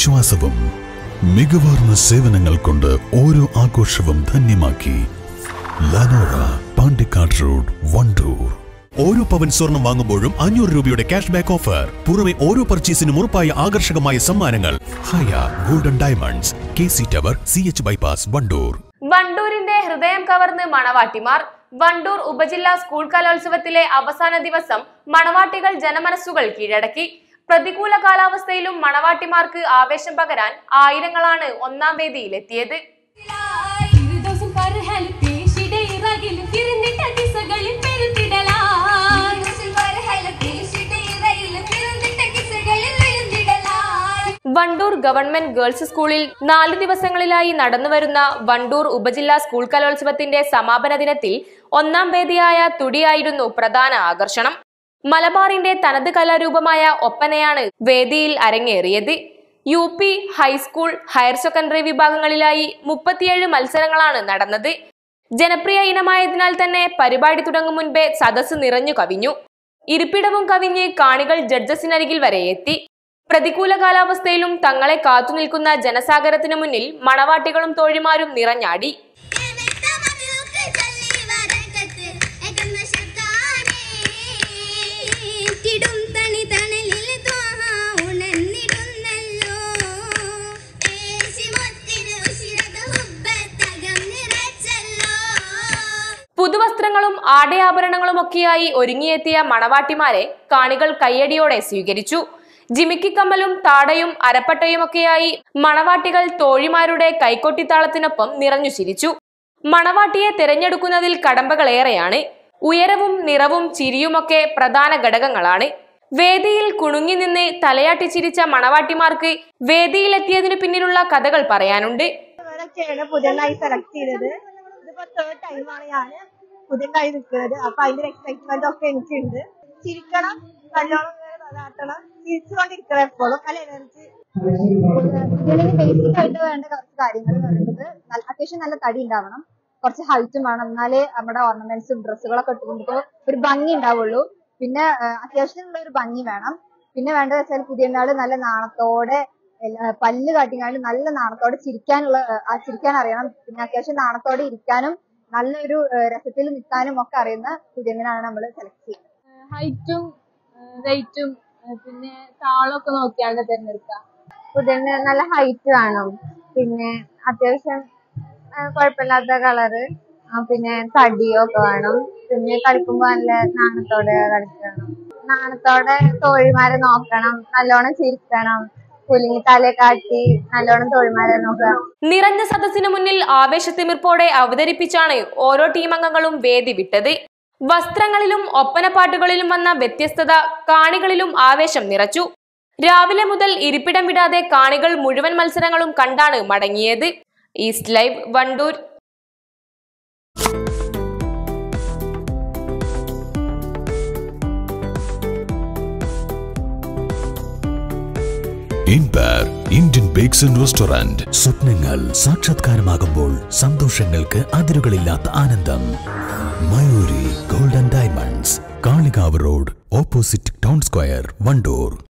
വിശ്വാസവും മികവാർന്ന സേവനങ്ങൾ കൊണ്ട് ഓരോ ആഘോഷവും ധന്യമാക്കി ലനോറ പാണ്ടിക്കാട് റോഡ് വണ്ടൂർ ഓരോ പവൻ സ്വർണം വാങ്ങുമ്പോഴും അഞ്ഞൂറ് രൂപയുടെ ക്യാഷ് ബാക്ക് ഓഫർ പുറമെ ഓരോ പർച്ചേസിനും ഉറപ്പായ ആകർഷകമായ സമ്മാനങ്ങൾ Haya golden diamonds K C tower C H bypass Wandoor വണ്ടൂരിന്റെ ഹൃദയം കവർന്ന് മണവാട്ടിമാർ വണ്ടൂർ ഉപജില്ലാ സ്കൂൾ കലോത്സവത്തിലെ അവസാന ദിവസം മണവാട്ടികൾ ജനമനസ്സുകൾ കീഴടക്കി പ്രതികൂല കാലാവസ്ഥയിലും മണവാട്ടിമാർക്ക് ആവേശം പകരാൻ ആയിരങ്ങളാണ് ഒന്നാം വേദിയിലെത്തിയത് ഇരുദോസം പരഹലത്തെ ശിടയിറകിൽ തിരിഞ്ഞിട്ട ദിശകളിൽ പെരുത്തിടലായി വണ്ടൂർ ഗവൺമെന്റ് ഗേൾസ് സ്കൂളിൽ നാല് ദിവസങ്ങളിലായി നടന്നുവരുന്ന വണ്ടൂർ ഉപജില്ലാ സ്കൂൾ കലോത്സവത്തിന്റെ സമാപന ദിനത്തിൽ ഒന്നാം വേദിയായ തുടിയായിരുന്നു പ്രധാന ആകർഷണം മലബാറിന്റെ തനത് കലാരൂപമായ ഒപ്പനയാണ് വേദിയിൽ അരങ്ങേറിയത് U P high school higher secondary വിഭാഗങ്ങളിലായി മുപ്പത്തിയേഴ് മത്സരങ്ങളാണ് നടന്നത് ജനപ്രിയ ഇനമായതിനാൽ തന്നെ പരിപാടി തുടങ്ങും മുൻപേ സദസ്സ് നിറഞ്ഞു കവിഞ്ഞു ഇരിപ്പിടവും കവിഞ്ഞ് കാണികൾ ജഡ്ജസിനരികിൽ വരെ എത്തി പ്രതികൂല കാലാവസ്ഥയിലും തങ്ങളെ കാത്തുനിൽക്കുന്ന ജനസാഗരത്തിനു മുന്നിൽ മണവാട്ടികളും തോഴിമാരും നിറഞ്ഞാടി തണി തണലിൽ ത്വാഹ ഉണർന്നിടുന്നല്ലോ ഏശിമൊത്തിരി ഉശിരത ഹുബ്ബത്തകം നിറച്ചല്ലോ പുതുവസ്ത്രങ്ങളും ആടയാഭരണങ്ങളും ഒക്കെയായി ഒരുങ്ങിയെത്തിയ മണവാട്ടിമാരെ കാണികൾ കയ്യടിയോടെ സ്വീകരിച്ചു ജിമിക്കിക്കമ്മലും താടയും അരപ്പട്ടയുമൊക്കെയായി മണവാട്ടികൾ തോഴിമാരുടെ കൈക്കൊട്ടിത്താളത്തിനൊപ്പം നിറഞ്ഞു ചിരിച്ചു മണവാട്ടിയെ തിരഞ്ഞെടുക്കുന്നതിൽ കടമ്പകളേറെയാണ് ഉയരവും നിറവും ചിരിയുമൊക്കെ പ്രധാന ഘടകങ്ങളാണ് വേദിയിൽ കുണുങ്ങി നിന്ന് തലയാട്ടി ചിരിച്ച മണവാട്ടിമാർക്ക് വേദിയിലെത്തിയതിനു പിന്നിലുള്ള കഥകൾ പറയാനുണ്ട് ഇവരൊക്കെയാണ് പുതിയതായി സെലക്ട് ചെയ്തത് ഇതിപ്പോ തേർഡ് ടൈമാണ് ഞാൻ പുതിയതായി നിൽക്കുന്നത് അപ്പൊ അതിന്റെ എക്സൈറ്റ്മെന്റ് ഒക്കെ എനിക്കുണ്ട് ചിരിക്കണം നല്ലോണം നാട്ടണം ചിരിച്ചുകൊണ്ടിരിക്കണം എപ്പോഴും നല്ല എനർജി ഇതിലേക്ക് ബേസിക് ആയിട്ട് വേണ്ട കുറച്ച് കാര്യങ്ങൾ എന്ന് പറയുന്നത് നല്ല- അത്യാവശ്യം നല്ല തടി ഉണ്ടാവണം കുറച്ച് ഹൈറ്റും വേണം എന്നാലേ നമ്മുടെ ഓർണമെന്റ്സും ഡ്രസ്സുകളൊക്കെ ഇട്ടുകൊണ്ട് ഒരു ഭംഗി ഉണ്ടാവുള്ളൂ പിന്നെ ആ, അത്യാവശ്യത്തിനുള്ള ഒരു ഭംഗി വേണം പിന്നെ വേണ്ടത് വെച്ചാൽ പുതിയ നാള് നല്ല നാണത്തോടെ എല്ലാ- പല്ല് കാട്ടിങ്ങാണ്ട് നല്ല നാണത്തോടെ ചിരിക്കാനുള്ള ആ, ആ ചിരിക്കാൻ അറിയണം പിന്നെ അത്യാവശ്യം നാണത്തോടെ ഇരിക്കാനും നല്ലൊരു ആ, രസത്തിൽ നിൽക്കാനും ഒക്കെ അറിയുന്ന പുതിയനാണ് നമ്മൾ സെലക്ട് ചെയ്യുന്നത് ഹൈറ്റും വെയിറ്റും പിന്നെ താളമൊക്കെ നോക്കിയാണ് തിരഞ്ഞെടുക്കുക പുതിയന് നല്ല ഹൈറ്റ് വേണം പിന്നെ അത്യാവശ്യം ആ, കുഴപ്പമില്ലാത്ത കളറ് പിന്നെ തടിയൊക്കെ വേണം പിന്നെ കളിക്കുമ്പോ നല്ല നാണത്തോടെ കളിക്കണം നാണത്തോടെ തോഴിമാരെ നോക്കണം നല്ലോണം ചിരിക്കണം കുലുങ്ങി തല കാട്ടി നല്ലോണം തോഴിമാരെ നോക്കണം നിറഞ്ഞ സദസ്സിനു മുന്നിൽ ആവേശത്തിമിർപ്പോടെ അവതരിപ്പിച്ചാണ് ഓരോ ടീം അംഗങ്ങളും വേദി വിട്ടത് വസ്ത്രങ്ങളിലും ഒപ്പനപ്പാട്ടുകളിലും വന്ന വ്യത്യസ്തത കാണികളിലും ആവേശം നിറച്ചു രാവിലെ മുതൽ ഇരിപ്പിടം വിടാതെ കാണികൾ മുഴുവൻ മത്സരങ്ങളും കണ്ടാണ് മടങ്ങിയത് ഈസ്റ്റ് ലൈവ് വണ്ടൂർ ഇൻപാർ ഇന്ത്യൻ ബേക്സ് ആൻഡ് റെസ്റ്റോറന്റ് സ്വപ്നങ്ങൾ സാക്ഷാത്കാരമാകുമ്പോൾ സന്തോഷങ്ങൾക്ക് അതിരുകളില്ലാത്ത ആനന്ദം Mayuri golden diamonds Kalikavu road opposite town square Wandoor